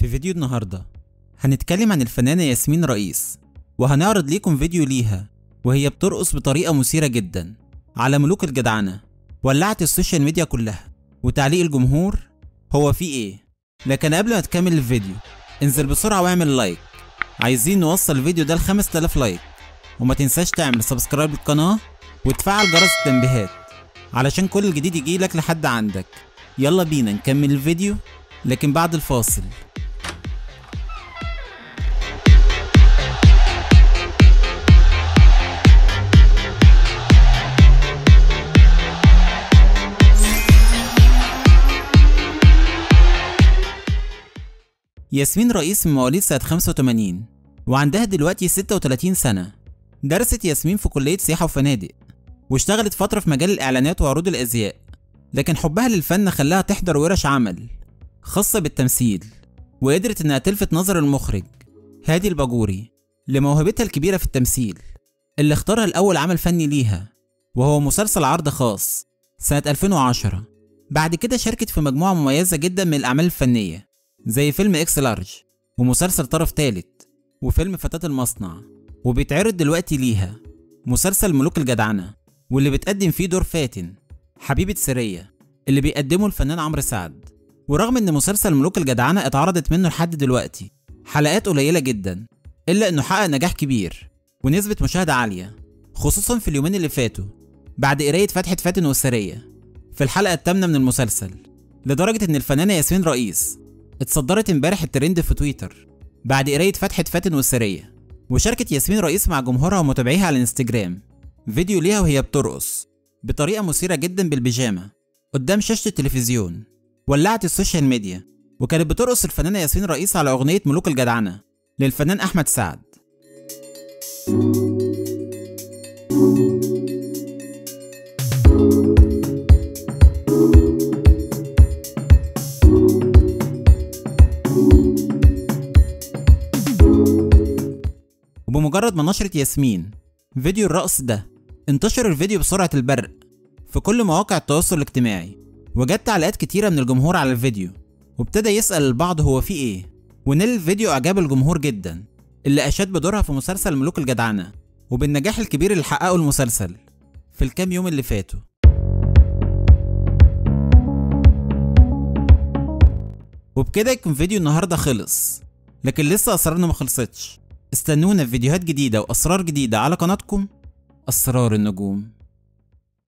في فيديو النهاردة هنتكلم عن الفنانة ياسمين رئيس وهنعرض ليكم فيديو ليها وهي بترقص بطريقة مثيرة جدا على ملوك الجدعنة ولعت السوشيال ميديا كلها وتعليق الجمهور هو في ايه لكن قبل ما تكمل الفيديو انزل بسرعة واعمل لايك عايزين نوصل الفيديو ده ل 5000 لايك وما تنساش تعمل سبسكرايب للقناة وتفعل جرس التنبيهات علشان كل الجديد يجيلك لحد عندك يلا بينا نكمل الفيديو لكن بعد الفاصل ياسمين رئيس من مواليد سنة 85 وعندها دلوقتي 36 سنة درست ياسمين في كلية سياحة وفنادق واشتغلت فترة في مجال الإعلانات وعروض الأزياء لكن حبها للفن خلاها تحضر ورش عمل خاصة بالتمثيل وقدرت إنها تلفت نظر المخرج هادي الباجوري لموهبتها الكبيرة في التمثيل اللي اختارها الأول عمل فني ليها وهو مسلسل عرض خاص سنة 2010 بعد كده شاركت في مجموعة مميزة جدا من الأعمال الفنية زي فيلم إكس لارج ومسلسل طرف تالت وفيلم فتاة المصنع وبيتعرض دلوقتي ليها مسلسل ملوك الجدعنة واللي بتقدم فيه دور فاتن حبيبة سرية اللي بيقدمه الفنان عمرو سعد ورغم ان مسلسل ملوك الجدعنة اتعرضت منه لحد دلوقتي حلقات قليلة جدا الا انه حقق نجاح كبير ونسبة مشاهدة عالية خصوصا في اليومين اللي فاتوا بعد قراية فتحة فاتن والسرية في الحلقة الثامنة من المسلسل لدرجة ان الفنانة ياسمين رئيس اتصدرت امبارح الترند في تويتر بعد قراية فتحة فاتن والسرية وشاركت ياسمين رئيس مع جمهورها ومتابعيها على الانستجرام فيديو ليها وهي بترقص بطريقة مثيرة جدا بالبيجامة قدام شاشة التلفزيون ولعت السوشيال ميديا وكانت بترقص الفنانة ياسمين رئيس على أغنية ملوك الجدعنة للفنان أحمد سعد وبمجرد ما نشرت ياسمين فيديو الرقص ده انتشر الفيديو بسرعة البرق في كل مواقع التواصل الاجتماعي وجت تعليقات كتيرة من الجمهور على الفيديو وابتدى يسأل البعض هو فيه ايه ونال الفيديو اعجاب الجمهور جدا اللي اشاد بدورها في مسلسل ملوك الجدعنة وبالنجاح الكبير اللي حققه المسلسل في الكام يوم اللي فاتوا وبكده يكون فيديو النهاردة خلص لكن لسه أسرارنا ما خلصتش استنونا في فيديوهات جديدة وأسرار جديدة على قناتكم أسرار النجوم